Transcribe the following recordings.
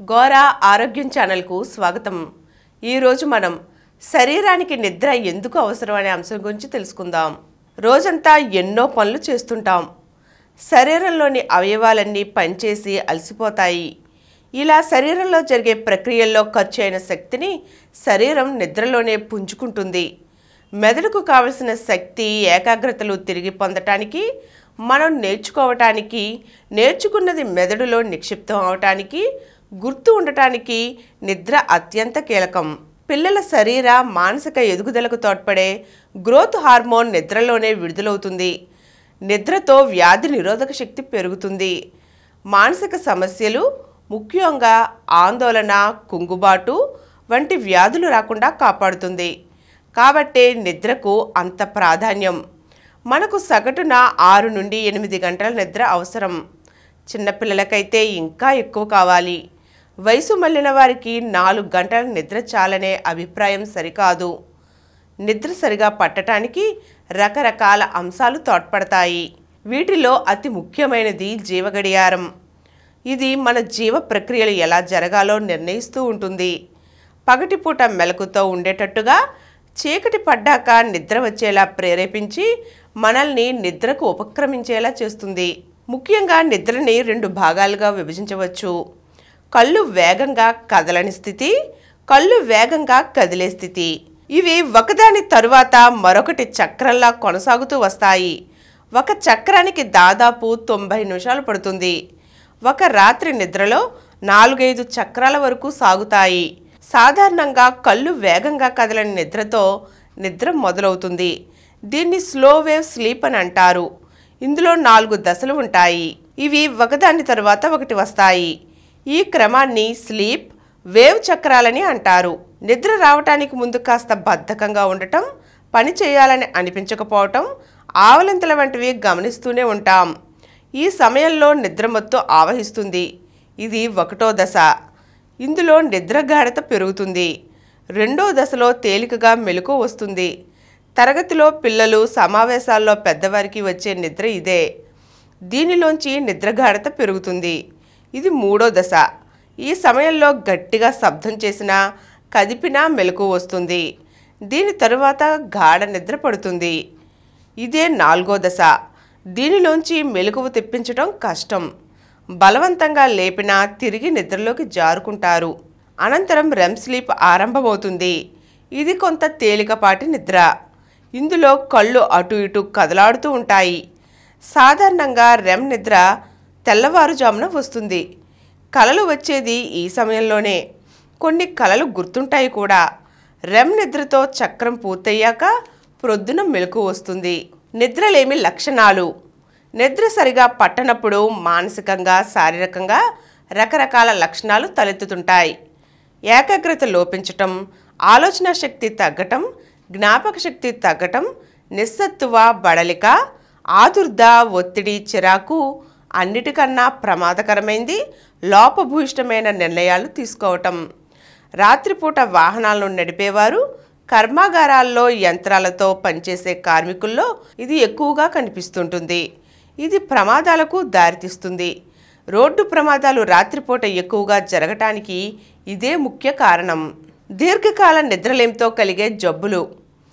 గోరా ఆరోగ్యం ఛానల్కు స్వాగతం ఈరోజు మనం శరీరానికి నిద్ర ఎందుకు అవసరం అనే అంశం గురించి తెలుసుకుందాం రోజంతా ఎన్నో పనులు చేస్తుంటాం శరీరంలోని అవయవాలన్నీ పనిచేసి అలసిపోతాయి ఇలా శరీరంలో జరిగే ప్రక్రియల్లో ఖర్చు అయిన శక్తిని శరీరం నిద్రలోనే పుంజుకుంటుంది మెదడుకు కావలసిన శక్తి ఏకాగ్రతలు తిరిగి పొందటానికి మనం నేర్చుకోవటానికి నేర్చుకున్నది మెదడులో నిక్షిప్తం అవటానికి గుర్తు ఉండటానికి నిద్ర అత్యంత కీలకం పిల్లల శరీర మానసిక ఎదుగుదలకు తోడ్పడే గ్రోత్ హార్మోన్ నిద్రలోనే విడుదలవుతుంది నిద్రతో వ్యాధి నిరోధక శక్తి పెరుగుతుంది మానసిక సమస్యలు ముఖ్యంగా ఆందోళన కుంగుబాటు వంటి వ్యాధులు రాకుండా కాపాడుతుంది కాబట్టే నిద్రకు అంత ప్రాధాన్యం మనకు సగటున ఆరు నుండి ఎనిమిది గంటల నిద్ర అవసరం చిన్నపిల్లలకైతే ఇంకా ఎక్కువ కావాలి వయసు మళ్ళిన వారికి నాలుగు గంటల నిద్ర చాలనే అభిప్రాయం సరికాదు నిద్ర సరిగా పట్టటానికి రకరకాల అంశాలు తోడ్పడతాయి వీటిలో అతి ముఖ్యమైనది జీవగడియారం ఇది మన జీవ ప్రక్రియలు ఎలా జరగాలో నిర్ణయిస్తూ ఉంటుంది పగటిపూట మెలకుతో ఉండేటట్టుగా చీకటి పడ్డాక నిద్ర వచ్చేలా ప్రేరేపించి మనల్ని నిద్రకు ఉపక్రమించేలా చేస్తుంది ముఖ్యంగా నిద్రని రెండు భాగాలుగా విభజించవచ్చు కళ్ళు వేగంగా కదలని స్థితి కళ్ళు వేగంగా కదిలే స్థితి ఇవి ఒకదాని తరువాత మరొకటి చక్రంలా కొనసాగుతూ వస్తాయి ఒక చక్రానికి దాదాపు తొంభై నిమిషాలు పడుతుంది ఒక రాత్రి నిద్రలో నాలుగైదు చక్రాల వరకు సాగుతాయి సాధారణంగా కళ్ళు వేగంగా కదలని నిద్రతో నిద్ర మొదలవుతుంది దీన్ని స్లో వేవ్ స్లీప్ అని అంటారు ఇందులో నాలుగు దశలు ఉంటాయి ఇవి ఒకదాని తరువాత ఒకటి వస్తాయి ఈ క్రమాన్ని స్లీప్ వేవ్ చక్రాలని అంటారు నిద్ర రావటానికి ముందు కాస్త బద్ధకంగా ఉండటం పని చేయాలని అనిపించకపోవటం ఆవలింతల వంటివి గమనిస్తూనే ఉంటాం ఈ సమయంలో నిద్రమత్తు ఆవహిస్తుంది ఇది ఒకటో దశ ఇందులో నిద్ర గాఢత పెరుగుతుంది రెండో దశలో తేలికగా మెలకు వస్తుంది తరగతిలో పిల్లలు సమావేశాల్లో పెద్దవారికి వచ్చే నిద్ర ఇదే దీనిలోంచి నిద్రగాఢత పెరుగుతుంది ఇది మూడో దశ ఈ సమయంలో గట్టిగా శబ్దం చేసినా కదిపినా మెలకు వస్తుంది దీని తరువాత గాఢ నిద్ర పడుతుంది ఇదే నాలుగో దశ దీనిలోంచి మెలకువ తెప్పించడం కష్టం బలవంతంగా లేపినా తిరిగి నిద్రలోకి జారుకుంటారు అనంతరం రెమ్ స్లీప్ ఆరంభమవుతుంది ఇది కొంత తేలికపాటి నిద్ర ఇందులో కళ్ళు అటు ఇటు కదలాడుతూ ఉంటాయి సాధారణంగా రెమ్ నిద్ర తెల్లవారుజామున వస్తుంది కలలు వచ్చేది ఈ సమయంలోనే కొన్ని కలలు గుర్తుంటాయి కూడా రెమ్ నిద్రతో చక్రం పూర్తయ్యాక ప్రొద్దున మెలకు వస్తుంది నిద్రలేమి లక్షణాలు నిద్ర సరిగా పట్టనప్పుడు మానసికంగా శారీరకంగా రకరకాల లక్షణాలు తలెత్తుతుంటాయి ఏకాగ్రత లోపించటం ఆలోచన శక్తి తగ్గటం జ్ఞాపక శక్తి తగ్గటం నిస్సత్తువ బడలిక ఆదుర్ద ఒత్తిడి చిరాకు అన్నిటికన్నా ప్రమాదకరమైంది లోపభూయిష్టమైన నిర్ణయాలు తీసుకోవటం రాత్రిపూట వాహనాలను నడిపేవారు కర్మాగారాల్లో యంత్రాలతో పనిచేసే కార్మికుల్లో ఇది ఎక్కువగా కనిపిస్తుంటుంది ఇది ప్రమాదాలకు దారితీస్తుంది రోడ్డు ప్రమాదాలు రాత్రిపూట ఎక్కువగా జరగటానికి ఇదే ముఖ్య కారణం దీర్ఘకాల నిద్రలేమితో కలిగే జబ్బులు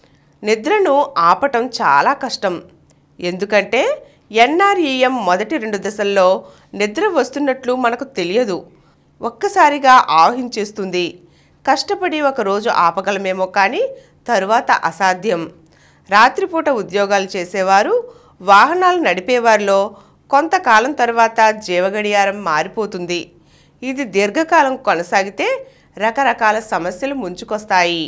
నిద్రను ఆపటం చాలా కష్టం ఎందుకంటే ఎన్ఆర్ఈఎం మొదటి రెండు దశల్లో నిద్ర వస్తున్నట్లు మనకు తెలియదు ఒక్కసారిగా ఆవహించేస్తుంది కష్టపడి ఒక రోజు ఆపగలమేమో కానీ తరువాత అసాధ్యం రాత్రిపూట ఉద్యోగాలు చేసేవారు వాహనాలు నడిపేవారిలో కొంతకాలం తర్వాత జీవగడియారం మారిపోతుంది ఇది దీర్ఘకాలం కొనసాగితే రకరకాల సమస్యలు ముంచుకొస్తాయి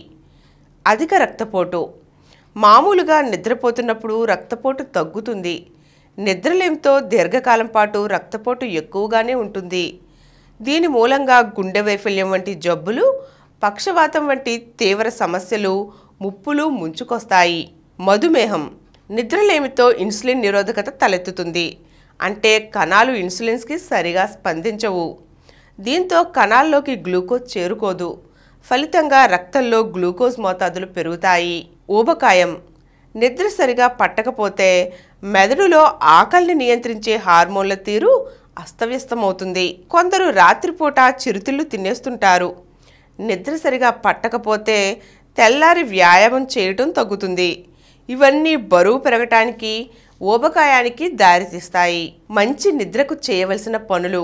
అధిక రక్తపోటు మామూలుగా నిద్రపోతున్నప్పుడు రక్తపోటు తగ్గుతుంది నిద్రలేమితో దీర్ఘకాలం పాటు రక్తపోటు ఎక్కువగానే ఉంటుంది దీని మూలంగా గుండె వైఫల్యం వంటి జబ్బులు పక్షవాతం వంటి తీవ్ర సమస్యలు ముప్పులు ముంచుకొస్తాయి మధుమేహం నిద్రలేమితో ఇన్సులిన్ నిరోధకత తలెత్తుతుంది అంటే కణాలు ఇన్సులిన్స్కి సరిగా స్పందించవు దీంతో కణాల్లోకి గ్లూకోజ్ చేరుకోదు ఫలితంగా రక్తంలో గ్లూకోజ్ మోతాదులు పెరుగుతాయి ఊబకాయం నిద్ర సరిగా పట్టకపోతే మెదడులో ఆకలిని నియంత్రించే హార్మోన్ల తీరు అస్తవ్యస్తమవుతుంది కొందరు రాత్రిపూట చిరుతిళ్ళు తినేస్తుంటారు నిద్ర సరిగా పట్టకపోతే తెల్లారి వ్యాయామం చేయటం తగ్గుతుంది ఇవన్నీ బరువు పెరగటానికి ఊబకాయానికి దారితీస్తాయి మంచి నిద్రకు చేయవలసిన పనులు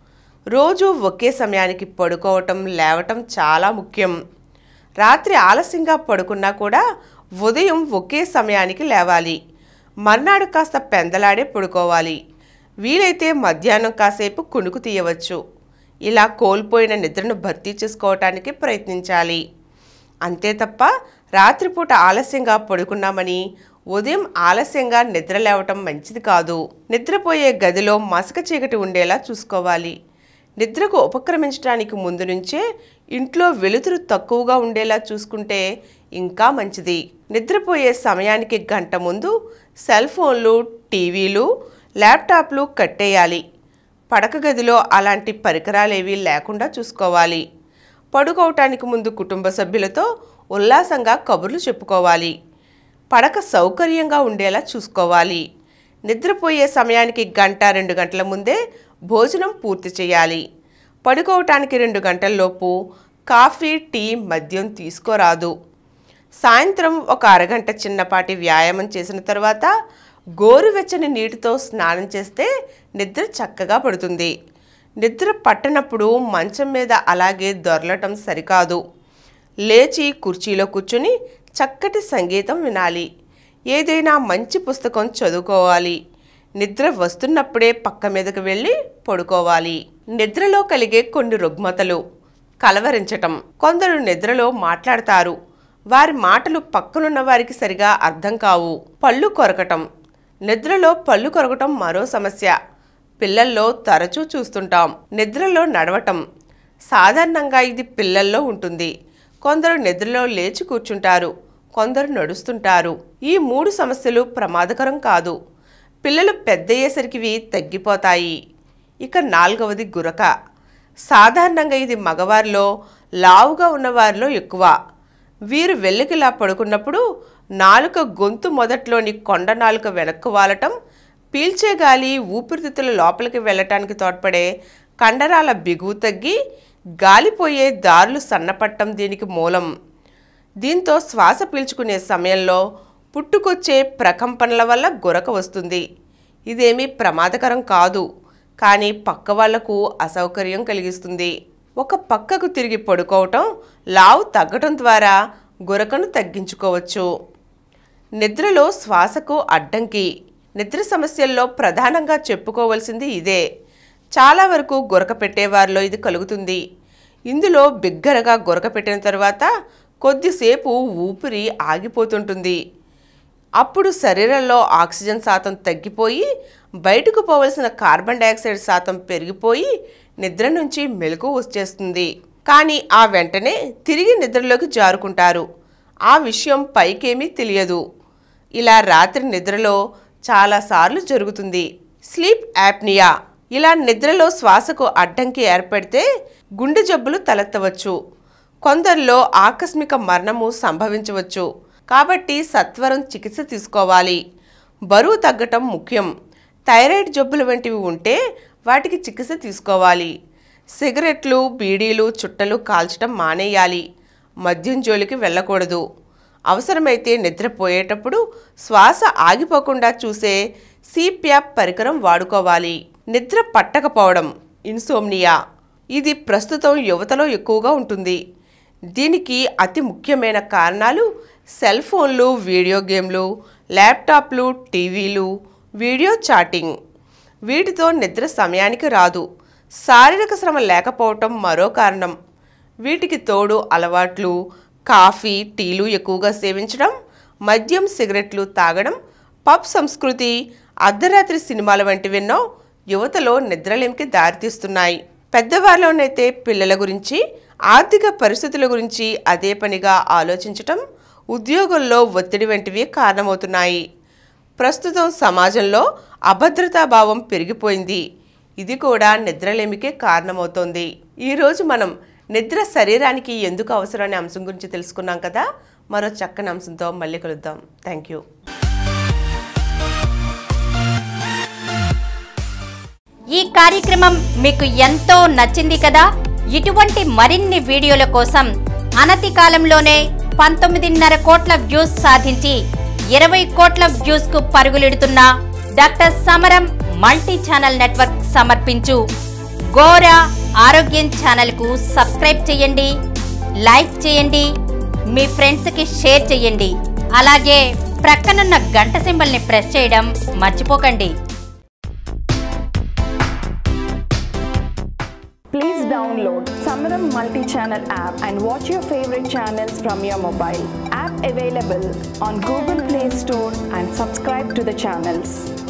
రోజు ఒకే సమయానికి పడుకోవటం లేవటం చాలా ముఖ్యం రాత్రి ఆలస్యంగా పడుకున్నా కూడా ఉదయం ఒకే సమయానికి లేవాలి మర్నాడు కాస్త పెందలాడే పడుకోవాలి వీలైతే మధ్యాహ్నం కాసేపు కునుకు తీయవచ్చు ఇలా కోల్పోయిన నిద్రను భర్తీ చేసుకోవటానికి ప్రయత్నించాలి అంతే తప్ప రాత్రిపూట ఆలస్యంగా పడుకున్నామని ఉదయం ఆలస్యంగా నిద్ర లేవటం మంచిది కాదు నిద్రపోయే గదిలో మసక చీకటి ఉండేలా చూసుకోవాలి నిద్రకు ఉపక్రమించడానికి ముందు నుంచే ఇంట్లో వెలుతురు తక్కువగా ఉండేలా చూసుకుంటే ఇంకా మంచిది నిద్రపోయే సమయానికి గంట ముందు సెల్ ఫోన్లు టీవీలు ల్యాప్టాప్లు కట్టేయాలి పడక గదిలో అలాంటి పరికరాలేవీ లేకుండా చూసుకోవాలి పడుకోవటానికి ముందు కుటుంబ సభ్యులతో ఉల్లాసంగా కబుర్లు చెప్పుకోవాలి పడక సౌకర్యంగా ఉండేలా చూసుకోవాలి నిద్రపోయే సమయానికి గంట రెండు గంటల ముందే భోజనం పూర్తి చేయాలి పడుకోవటానికి రెండు గంటల్లోపు కాఫీ టీ మద్యం తీసుకోరాదు సాయంత్రం ఒక అరగంట చిన్నపాటి వ్యాయామం చేసిన తర్వాత గోరువెచ్చని నీటితో స్నానం చేస్తే నిద్ర చక్కగా పడుతుంది నిద్ర పట్టనప్పుడు మంచం మీద అలాగే దొరలటం సరికాదు లేచి కుర్చీలో కూర్చుని చక్కటి సంగీతం వినాలి ఏదైనా మంచి పుస్తకం చదువుకోవాలి నిద్ర వస్తున్నప్పుడే పక్క మీదకు వెళ్ళి పడుకోవాలి నిద్రలో కలిగే కొన్ని రుగ్మతలు కలవరించటం కొందరు నిద్రలో మాట్లాడతారు వారి మాటలు పక్కనున్న వారికి సరిగా అర్థం కావు పళ్ళు కొరకటం నిద్రలో పళ్ళు కొరకటం మరో సమస్య పిల్లల్లో తరచూ చూస్తుంటాం నిద్రలో నడవటం సాధారణంగా ఇది పిల్లల్లో ఉంటుంది కొందరు నిద్రలో లేచి కూర్చుంటారు కొందరు నడుస్తుంటారు ఈ మూడు సమస్యలు ప్రమాదకరం కాదు పిల్లలు పెద్దయ్యేసరికి ఇవి తగ్గిపోతాయి ఇక నాలుగవది గురక సాధారణంగా ఇది మగవారిలో లావుగా ఉన్నవారిలో ఎక్కువ వీరు వెల్లికిలా పడుకున్నప్పుడు నాలుక గొంతు మొదట్లోని కొండ నాలుక వెనక్కు వాలటం పీల్చే గాలి ఊపిరితిత్తుల లోపలికి వెళ్ళటానికి తోడ్పడే కండరాల బిగువు తగ్గి గాలిపోయే దారులు సన్నపట్టం దీనికి మూలం దీంతో శ్వాస పీల్చుకునే సమయంలో పుట్టుకొచ్చే ప్రకంపనల వల్ల గురక వస్తుంది ఇదేమీ ప్రమాదకరం కాదు కానీ పక్క వాళ్లకు అసౌకర్యం కలిగిస్తుంది ఒక పక్కకు తిరిగి పడుకోవటం లావు తగ్గటం ద్వారా గురకను తగ్గించుకోవచ్చు నిద్రలో శ్వాసకు అడ్డంకి నిద్ర సమస్యల్లో ప్రధానంగా చెప్పుకోవలసింది ఇదే చాలా వరకు గురక పెట్టేవారిలో ఇది కలుగుతుంది ఇందులో బిగ్గరగా గురక పెట్టిన తర్వాత కొద్దిసేపు ఊపిరి ఆగిపోతుంటుంది అప్పుడు శరీరంలో ఆక్సిజన్ శాతం తగ్గిపోయి బయటకు పోవలసిన కార్బన్ డయాక్సైడ్ శాతం పెరిగిపోయి నిద్ర నుంచి మెలకు వచ్చేస్తుంది కానీ ఆ వెంటనే తిరిగి నిద్రలోకి జారుకుంటారు ఆ విషయం పైకేమీ తెలియదు ఇలా రాత్రి నిద్రలో చాలాసార్లు జరుగుతుంది స్లీప్ యాప్నియా ఇలా నిద్రలో శ్వాసకు అడ్డంకి ఏర్పడితే గుండె జబ్బులు తలెత్తవచ్చు కొందరిలో ఆకస్మిక మరణము సంభవించవచ్చు కాబట్టి సత్వరం చికిత్స తీసుకోవాలి బరువు తగ్గటం ముఖ్యం థైరాయిడ్ జబ్బులు వంటివి ఉంటే వాటికి చికిత్స తీసుకోవాలి సిగరెట్లు బీడీలు చుట్టలు కాల్చడం మానేయాలి మద్యం జోలికి వెళ్ళకూడదు అవసరమైతే నిద్రపోయేటప్పుడు శ్వాస ఆగిపోకుండా చూసే సిప్యాప్ పరికరం వాడుకోవాలి నిద్ర పట్టకపోవడం ఇన్సోమ్నియా ఇది ప్రస్తుతం యువతలో ఎక్కువగా ఉంటుంది దీనికి అతి ముఖ్యమైన కారణాలు సెల్ ఫోన్లు వీడియో గేమ్లు ల్యాప్టాప్లు టీవీలు వీడియో చాటింగ్ వీటితో నిద్ర సమయానికి రాదు శారీరక శ్రమ లేకపోవటం మరో కారణం వీటికి తోడు అలవాట్లు కాఫీ టీలు ఎక్కువగా సేవించడం మద్యం సిగరెట్లు తాగడం పబ్ సంస్కృతి అర్ధరాత్రి సినిమాల వంటివెన్నో యువతలో నిద్రలేమికి దారితీస్తున్నాయి పెద్దవారిలోనైతే పిల్లల గురించి ఆర్థిక పరిస్థితుల గురించి అదే పనిగా ఆలోచించటం ఉద్యోగంలో ఒత్తిడి వంటివి కారణమవుతున్నాయి ప్రస్తుతం సమాజంలో అభద్రతా భావం పెరిగిపోయింది ఇది కూడా నిద్రలేమికే కారణమవుతోంది ఈరోజు మనం నిద్ర శరీరానికి ఎందుకు అవసరం అనే అంశం గురించి తెలుసుకున్నాం కదా మరో చక్కని అంశంతో మళ్ళీ కలుద్దాం థ్యాంక్ యూ ఈ కార్యక్రమం మీకు ఎంతో నచ్చింది కదా ఇటువంటి మరిన్ని వీడియోల కోసం అనతి కాలంలోనే పంతొమ్మిదిన్నర కోట్ల వ్యూస్ సాధించి ఇరవై కోట్ల వ్యూస్ కు పరుగులెడుతున్న doctor Samaram multi channel network సమర్పించు గోరా ఆరోగ్యం ఛానల్ కు సబ్స్క్రైబ్ చేయండి లైక్ చేయండి మీ ఫ్రెండ్స్ కి షేర్ చేయండి అలాగే ప్రక్కనున్న గంట సింబల్ ని ప్రెస్ చేయడం మర్చిపోకండి Please download Samaram multi-channel app and watch your favorite channels from your mobile. App available on Google Play Store and subscribe to the channels.